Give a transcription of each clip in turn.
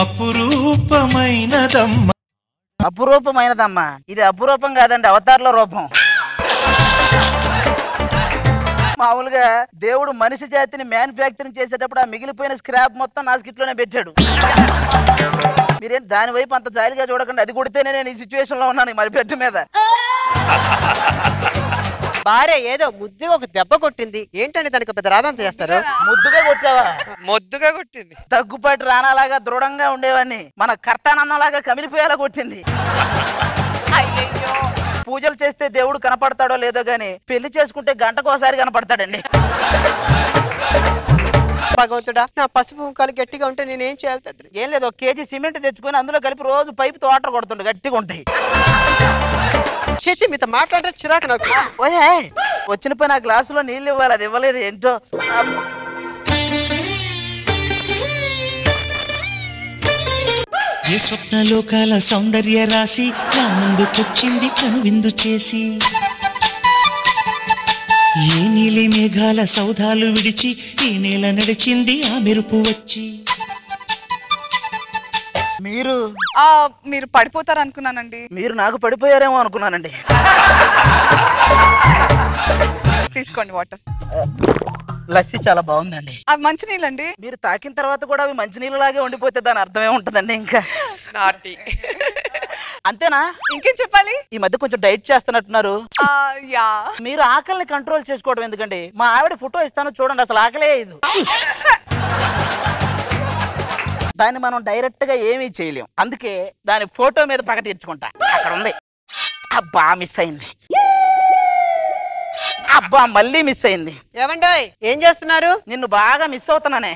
అపురూపమైనదమ్మ అపురూపమైనదమ్మా ఇది అపురూపం కాదండి అవతార్ల రూపం మామూలుగా దేవుడు మనిషి జాతిని మ్యానుఫ్యాక్చరింగ్ చేసేటప్పుడు ఆ మిగిలిపోయిన స్క్రాప్ మొత్తం నా స్కిట్లోనే పెట్టాడు మీరేం దాని వైపు అంత జాలిగా చూడకండి అది కొడితేనే నేను ఈ సిచ్యువేషన్ లో ఉన్నాను మరి పెట్టు మీద భార్య ఏదో ముద్దుగా ఒక దెబ్బ కొట్టింది ఏంటండి దానికి పెద్ద రాదంత చేస్తారు ముద్దుగా కొట్టావా మొద్దుగా కొట్టింది తగ్గుపాటి రానాలాగా దృఢంగా ఉండేవాడిని మన కర్తానందంలాగా కమిలిపోయేలా కొట్టింది అయ్యయ్యో పూజలు చేస్తే దేవుడు కనపడతాడో లేదో గాని పెళ్లి చేసుకుంటే గంటకోసారి కనపడతాడండి భగవంతుడా నా పసుపు కుంకాలు గట్టిగా ఉంటే నేనేం చేయాలి తండ్రి ఏం లేదు ఒక కేజీ సిమెంట్ తెచ్చుకొని అందులో కలిపి రోజు పైపు వాటర్ కొడుతుండే గట్టిగా ఉంటాయి చేసి మీతో మాట్లాడితే చిరాకు నాకు ఓయే వచ్చిన పని ఆ గ్లాసులో నీళ్ళు ఇవ్వాలి అది ఇవ్వలేదు ఏంటో అబ్బ. ఏ స్వప్నలోకాల సౌందర్య రాశి నా ముందుకొచ్చింది కనువిందు చేసి ఏ నీలి మేఘాల సౌధాలు విడిచి ఈ నేల నడిచింది ఆ మెరుపు వచ్చి మీరు ఆ, మీరు పడిపోతారు అనుకున్నానండి మీరు నాకు పడిపోయారేమో అనుకున్నానండి తీసుకోండి వాటర్ లస్సీ చాలా బాగుందండి అవి మంచి నీళ్ళండి మీరు తాకిన తర్వాత కూడా అవి మంచినీళ్ళలాగే ఉండిపోతే దాని అర్థమే ఉంటుందండి ఇంకా నాటి అంతేనా ఇంకేం చెప్పాలి ఈ మధ్య కొంచెం డైట్ చేస్తున్నట్టున్నారు ఆ, యా మీరు ఆకలిని కంట్రోల్ చేసుకోవడం ఎందుకండి మా ఆవిడ ఫోటో ఇస్తాను చూడండి అసలు ఆకలే ఇది దాన్ని మనం డైరెక్ట్ గా ఏమీ చేయలేం అందుకే దాని ఫోటో మీద ప్రకటించుకుంటా అక్కడ ఉంది అబ్బా మిస్ అయింది అబ్బా మళ్ళీ మిస్ అయింది ఏమండోయ్ ఏం చేస్తున్నారు నిన్ను బాగా మిస్ అవుతున్నానే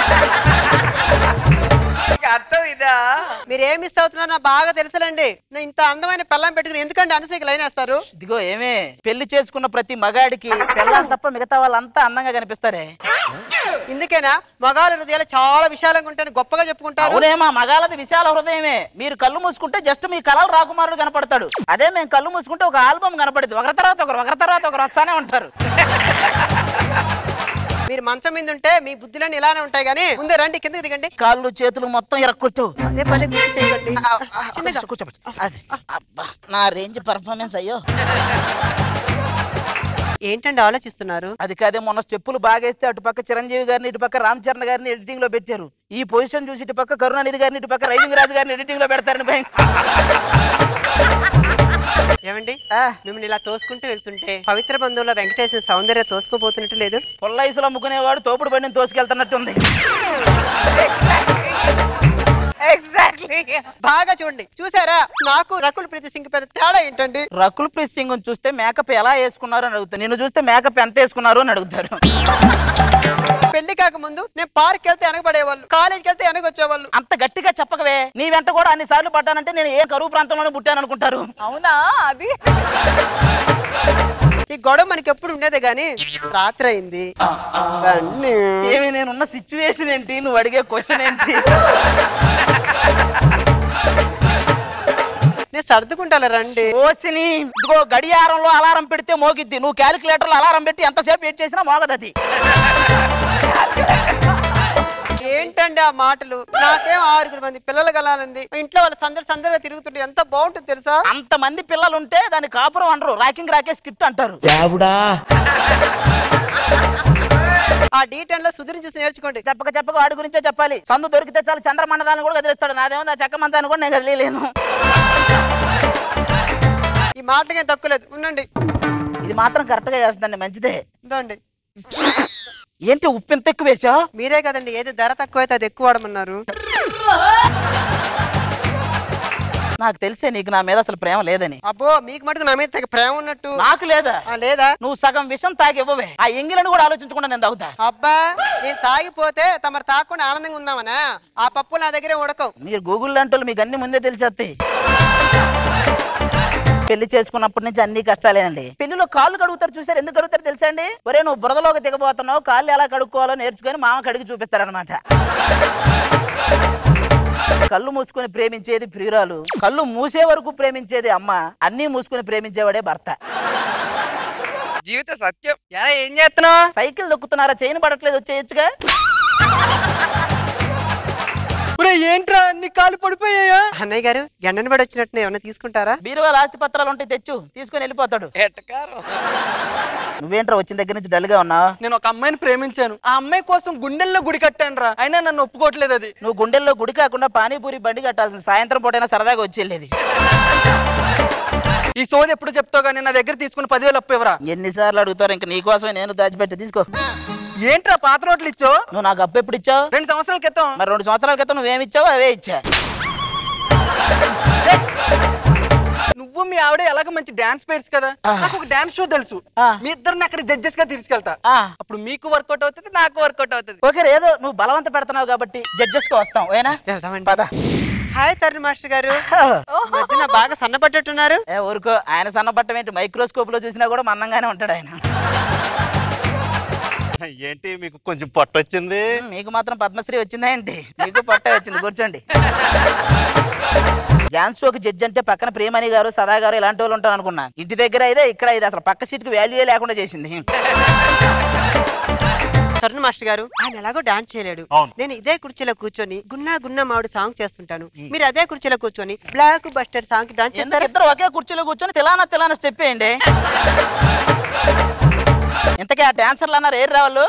అర్థం ఇదా మీరు ఏం మిస్ అవుతున్నారో నాకు బాగా తెలుసులండి నేను ఇంత అందమైన పెళ్ళం పెట్టుకుని ఎందుకంటే అనుసరికి లైన్ వేస్తారు ఇదిగో ఏమే పెళ్లి చేసుకున్న ప్రతి మగాడికి పెళ్ళాం తప్ప మిగతా వాళ్ళంతా అందంగా కనిపిస్తారే ఇందుకేనా మగాళ్ళ హృదయాలు చాలా విశాలంగా ఉంటాయని గొప్పగా చెప్పుకుంటారు అవునేమా మగాలది విశాల హృదయమే మీరు కళ్ళు మూసుకుంటే జస్ట్ మీ కలలు రాకుమారుడు కనపడతాడు అదే మేము కళ్ళు మూసుకుంటే ఒక ఆల్బమ్ కనపడుతుంది ఒకరి తర్వాత ఒకరు ఒకరి తర్వాత ఒకరు వస్తానే ఉంటారు మీరు మంచం మీద ఉంటే మీ బుద్ధులన్నీ ఇలానే ఉంటాయి కానీ ముందే రండి కిందకి దిగండి కాళ్ళు చేతులు మొత్తం ఇరక్కొట్టు అదే పని గుర్తు చేయకండి చిన్నగా కూర్చోబెట్టు అది అబ్బా నా రేంజ్ పర్ఫార్మెన్స్ అయ్యో ఏంటండి ఆలోచిస్తున్నారు అది కాదే మొన్న స్టెప్పులు బాగేస్తే అటుపక్క చిరంజీవి గారిని ఇటుపక్క రామ్ చరణ్ గారిని ఎడిటింగ్ లో పెట్టారు ఈ పొజిషన్ చూసి ఇటుపక్క కరుణానిధి గారిని ఇటుపక్క రైజింగ్ రాజు గారిని ఎడిటింగ్ లో పెడతారని భయం ఏమండి ఆ, మిమ్మల్ని ఇలా తోసుకుంటూ వెళ్తుంటే పవిత్ర బంధువుల వెంకటేశ్వర సౌందర్య తోసుకోపోతున్నట్టు లేదు పుల్లైసులో అమ్ముకునేవాడు తోపుడు బండిని తోసుకెళ్తున్నట్టుంది ఎగ్జాక్ట్లీ బాగా చూడండి చూసారా నాకు రకుల్ ప్రీతి సింగ్ పెద్ద తేడా ఏంటండి రకుల్ ప్రీత్ సింగ్ చూస్తే మేకప్ ఎలా వేసుకున్నారు అని అడుగుతారు నిన్ను చూస్తే మేకప్ ఎంత వేసుకున్నారు అని అడుగుతారు పెళ్లి కాక ముందు నేను పార్క్ వెళ్తే వెనకబడేవాళ్ళు కాలేజ్కి వెళ్తే వెనకొచ్చేవాళ్ళు అంత గట్టిగా చెప్పకవే నీ వెంట కూడా అన్ని సార్లు పడ్డానంటే నేను ఏ కరువు ప్రాంతంలోనే పుట్టాను అనుకుంటారు అవునా అది ఈ గొడవ మనకి ఎప్పుడు ఉండేదే గాని రాత్రి అయింది రండి. ఏమి నేనున్న సిచ్యువేషన్ ఏంటి నువ్వు అడిగే క్వశ్చన్ ఏంటి నేను సర్దుకుంటాను రండి ఓసిని ఇదిగో గడియారంలో అలారం పెడితే మోగిద్ది నువ్వు క్యాలిక్యులేటర్లో అలారం పెట్టి ఎంతసేపు వెయిట్ చేసినా మోగదది ఏంటండి ఆ మాటలు నాకేం ఆరుగురు మంది పిల్లలు కలానంది ఇంట్లో వాళ్ళ సందడి సందడిగా తిరుగుతుంటే ఎంత బాగుంటుంది తెలుసా అంత మంది పిల్లలు ఉంటే దాన్ని కాపురం అనరు రాకింగ్ రాకే స్కిట్ అంటారు ఆ డీ టెన్ లో సుధీర్ చూసి నేర్చుకోండి చెప్పక చెప్పక వాడి గురించే చెప్పాలి సందు దొరికితే చాలు చంద్రమండలాన్ని కూడా కదిలిస్తాడు నాదేమో నా చెక్క మంచాన్ని కూడా నేను కదిలేను ఈ మాటకి ఏం తక్కువ లేదు ఉండండి ఇది మాత్రం కరెక్ట్ గా చేస్తుందండి మంచిదే ఇదండి ఏంటి ఉప్పు ఎంత ఎక్కువ వేసా మీరే కదండి ఏది ధర తక్కువైతే అది ఎక్కువ వాడమన్నారు నాకు తెలిసే నీకు నా మీద అసలు ప్రేమ లేదని అబ్బో మీకు మటుకు నా మీద తెగ ప్రేమ ఉన్నట్టు నాకు లేదా ఆ, లేదా నువ్వు సగం విషం తాగి ఇవ్వవే ఆ ఎంగిలను కూడా ఆలోచించకుండా నేను తాగుతా అబ్బా నేను తాగిపోతే తమరు తాగకుండా ఆనందంగా ఉందామనా ఆ పప్పులు నా దగ్గరే ఉడకవు మీరు గూగుల్ లాంటి వాళ్ళు మీకు అన్ని ముందే తెలిసేస్తాయి పెళ్లి చేసుకున్నప్పటి నుంచి అన్ని కష్టాలేనండి పెళ్లిలో కాళ్ళు కడుగుతారు చూసారు ఎందుకు కడుగుతారు తెలుసా అండి ఒరే నువ్వు బురదలోకి దిగబోతున్నావు కాళ్ళు ఎలా కడుక్కోవాలో నేర్చుకొని మామ కడిగి చూపిస్తారనమాట కళ్ళు మూసుకొని ప్రేమించేది ప్రియురాలు కళ్ళు మూసే వరకు ప్రేమించేది అమ్మ అన్నీ మూసుకొని ప్రేమించేవాడే భర్త జీవిత సత్యం ఎలా ఏం చేస్తున్నావు సైకిల్ దొక్కుతున్నారా చైన్ పడట్లేదు వచ్చేయచ్చుగా రే ఏంట్రా నీ కాలు పడిపోయాయా అన్నయ్య గారు ఎండని పడి వచ్చినట్టు ఏమైనా తీసుకుంటారా బీరువా ఆస్తి పత్రాలు ఉంటే తెచ్చు తీసుకొని వెళ్ళిపోతాడు ఎట్టకారం నువ్వేంట్రా వచ్చిన దగ్గర నుంచి డల్గా ఉన్నావు నేను ఒక అమ్మాయిని ప్రేమించాను ఆ అమ్మాయి కోసం గుండెల్లో గుడి కట్టాను రా అయినా నన్ను ఒప్పుకోవట్లేదు అది నువ్వు గుండెల్లో గుడి కాకుండా పానీపూరి బండి కట్టాల్సిన సాయంత్రం పూటైనా సరదాగా వచ్చి వెళ్ళేది ఈ సోది ఎప్పుడు చెప్తావు కానీ నా దగ్గర తీసుకుని పదివేలు అప్పు ఇవ్వరా ఎన్నిసార్లు అడుగుతారు ఇంకా నీకోసమే నేను దాచిపెట్టి తీసుకో ఏంట్రా పాత నోట్లు ఇచ్చో నువ్వు నాకు అప్పు ఎప్పుడు ఇచ్చావు రెండు సంవత్సరాల క్రితం మరి రెండు సంవత్సరాల క్రితం నువ్వేమి ఇచ్చావు అవే ఇచ్చా నువ్వు మీ ఆవిడ ఎలాగ మంచి డాన్స్ పేర్స్ కదా నాకు ఒక డాన్స్ షో తెలుసు ఆ. మీ ఇద్దరిని అక్కడ జడ్జెస్ గా తీసుకెళ్తా ఆ. అప్పుడు మీకు వర్కౌట్ అవుతుంది నాకు వర్కౌట్ అవుతుంది ఓకే రే, ఏదో నువ్వు బలవంత పెడుతున్నావు కాబట్టి జడ్జెస్ కి వస్తాం ఓకేనా వెళ్దామండి పద హాయ్ తరుణ్ మాస్టర్ గారు ఈ మధ్యన బాగా సన్నపడ్డట్టున్నారు ఏ ఊరుకో ఆయన సన్నపట్టం ఏంటి మైక్రోస్కోప్ లో చూసినా కూడా మందంగానే ఉంటాడు ఆయన ఏంటి మీకు కొంచెం పొట్టొచ్చింది మీకు మాత్రం పద్మశ్రీ వచ్చిందా ఏంటి మీకు పట్టే వచ్చింది కూర్చోండి డాన్స్ షోకి జడ్జి అంటే పక్కన ప్రేమణి గారు సదా గారు ఇలాంటి వాళ్ళు ఉంటారు అనుకున్నా ఇంటి దగ్గర అయితే ఇక్కడ ఇది అసలు పక్క సీట్ కి వాల్యూ లేకుండా చేసింది తరుణ్ మాస్టర్ గారు ఆయన ఎలాగో డాన్స్ చేయలేడు అవును. నేను ఇదే కుర్చీలో కూర్చొని గున్నా గున్నా మామిడి సాంగ్ చేస్తుంటాను మీరు అదే కుర్చీలో కూర్చొని బ్లాక్ బస్టర్ సాంగ్ డాన్స్ ఎందుకు చేస్తారా ఇద్దరు ఒకే కుర్చీలో కూర్చొని తిలానా తిలానా చెప్పేయండి ఇంతకీ ఆ డాన్సర్లు అన్నారు ఏరు రావాళ్ళు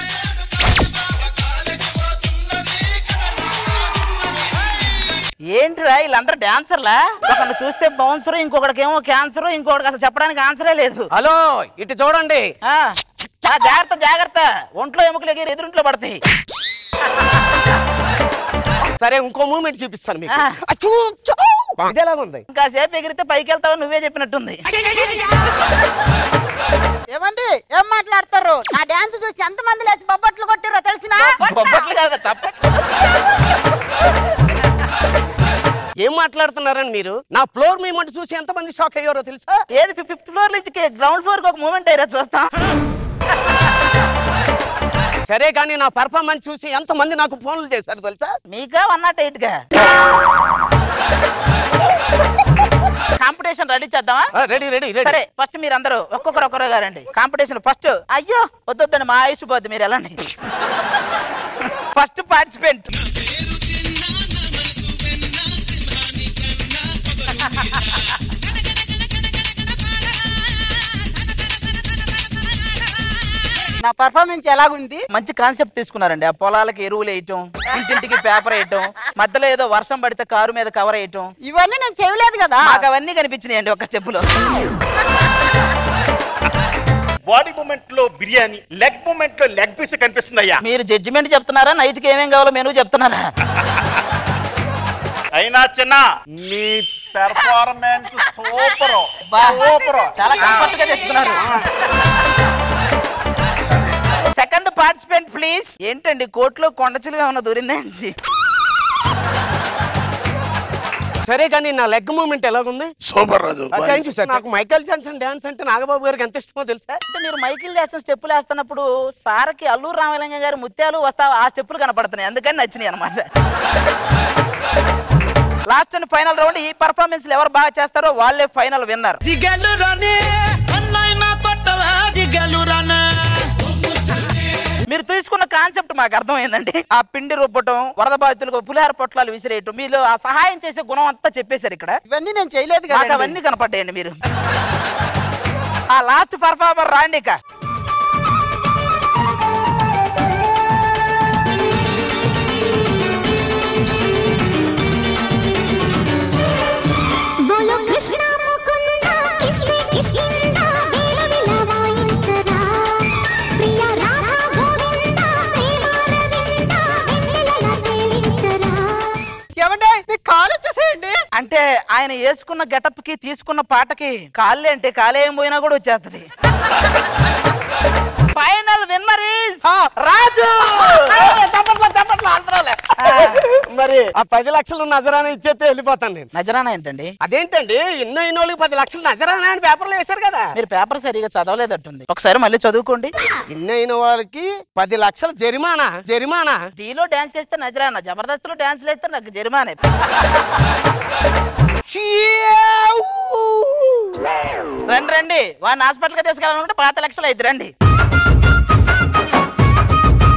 ఏంటిరా వీళ్ళందరూ డాన్సర్లా ఒకరిని చూస్తే బౌన్సర్ ఇంకొకటికేమో క్యాన్సర్ ఇంకొకటికి అసలు చెప్పడానికి ఆన్సరే లేదు హలో ఇటు చూడండి ఆ, ఆ, జాగ్రత్త జాగ్రత్త ఒంట్లో ఎముకలు ఎగిరి ఎదురింట్లో పడతాయి సరే ఇంకో మూమెంట్ చూపిస్తాను మీకు ఆ. అచ్చూ, చూ. ఇది ఎలాగుంది ఇంకా సేపు ఎగిరితే పైకి వెళ్తావు నువ్వే చెప్పినట్టుంది ఏమండి ఏం మాట్లాడతారు నా డాన్స్ చూసి ఎంత మంది లేచి బొబ్బట్లు కొట్టిరో తెలిసిన బొబ్బట్లు కాదు చప్పట్లు ఏం మాట్లాడుతున్నారని మీరు నా ఫ్లోర్ మూమెంట్ చూసి ఎంతమంది షాక్ అయ్యారో తెలుసా ఏది ఫిఫ్త్ ఫ్లోర్ నుంచి గ్రౌండ్ ఫ్లోర్ కి ఒక మూమెంట్ అయ్యారా చూస్తాం సరే కానీ నా పర్ఫార్మెన్స్ చూసి ఎంతమంది నాకు ఫోన్లు చేశారు తెలుసా మీకా వన్ నాట్ ఎయిట్ గా కాంపిటీషన్ రెడీ చేద్దామా రెడీ రెడీ రెడీ సరే ఫస్ట్ మీరు అందరూ ఒక్కొక్కరు ఒక్కరు గారండి కాంపిటీషన్ ఫస్ట్ అయ్యో వద్దొద్దండి మా ఆయుష్ పోద్ది మీరు వెళ్ళండి ఫస్ట్ పార్టిసిపెంట్ నా పర్ఫార్మెన్స్ ఎలాగుంది మంచి కాన్సెప్ట్ తీసుకున్నారండి ఆ పొలాలకి ఎరువులు వేయటం ఇంటింటికి పేపర్ వేయటం మధ్యలో ఏదో వర్షం పడితే కారు మీద కవర్ వేయటం ఇవన్నీ నేను చేయలేదు కదా మాకు అవన్నీ కనిపించినాయండి ఒక చెప్పులో బాడీ మూమెంట్ లో బిర్యానీ లెగ్ మూమెంట్ లో లెగ్ పీస్ కనిపిస్తుంది అయ్యా మీరు జడ్జిమెంట్ చెప్తున్నారా నైట్కి ఏమేం కావాలో మెనూ చెప్తున్నారా అయినా చిన్న నీ పెర్ఫార్మెన్స్ సూపర్ బా. సూపర్ చాలా కంఫర్ట్ గా తెచ్చుకున్నారు సెకండ్ పార్టిసిపెంట్ ప్లీజ్ ఏంటండి కోర్టులో కొండ చిలువ ఏమన్నా దూరిందండి సరే కానీ నా లెగ్ మూమెంట్ ఎలాగుంది super Raju thank you sir నాకు మైకల్ జాన్సన్ డాన్స్ అంటే నాగబాబు గారికి ఎంత ఇష్టమో తెలుసా అంటే మీరు మైకిల్ జాక్సన్ స్టెప్పులు వేస్తున్నప్పుడు సారకి అల్లూరు రామలింగ గారి ముత్యాలు వస్తా ఆ స్టెప్పులు కనపడుతున్నాయి అందుకని నచ్చినాయి అనమాట లాస్ట్ అండ్ ఫైనల్ రౌండ్ ఈ పర్ఫార్మెన్స్ ఎవరు బాగా చేస్తారో వాళ్ళే ఫైనల్ విన్నర్ మీరు తీసుకున్న కాన్సెప్ట్ మాకు అర్థమైందండి ఆ పిండి రుబ్బటం వరద బాధితులకు పులిహార పొట్లాలు విసిరేయటం మీరు ఆ సహాయం చేసే గుణం అంతా చెప్పేశారు ఇక్కడ ఇవన్నీ నేను చేయలేదు మాకు కదా అవన్నీ కనపడ్డాయండి మీరు ఆ లాస్ట్ పర్ఫార్మర్ రాండి ఇక बोलो कृष्णा मुकुंद किसके किष्किंद वेल विलवाయించరా ప్రియ రాధా గోవింద ప్రేమారవింద వెన్నెలలా తేలించరా ఏమంటే మీ కాలు వచ్చేసేయండి అంటే ఆయన వేసుకున్న గెటప్ కి తీసుకున్న పాటకి కాళ్ళే అంటే కాలే ఏం పోయినా కూడా వచ్చేస్తది ఫైనల్ విన్నర్ ఈస్ రాజు మరి ఆ పది లక్షలు నజరానా ఇచ్చేస్తే వెళ్ళిపోతాను నేను నజరానా ఏంటండి అదేంటండి ఎన్నో ఎన్నోళ్ళకి పది లక్షలు నజరానా అని పేపర్లో వేశారు కదా మీరు పేపర్ సరిగా చదవలేదట్టుంది ఒకసారి మళ్ళీ చదువుకోండి ఎన్నో అయిన వాళ్ళకి పది లక్షలు జరిమానా జరిమానా టీలో డాన్స్ చేస్తే నజరానా జబర్దస్త్ లో డాన్స్ చేస్తే నాకు జరిమానే రండి రండి వాడిని హాస్పిటల్కి తీసుకెళ్ళాలనుకుంటే పాత లక్షలు అయితే రండి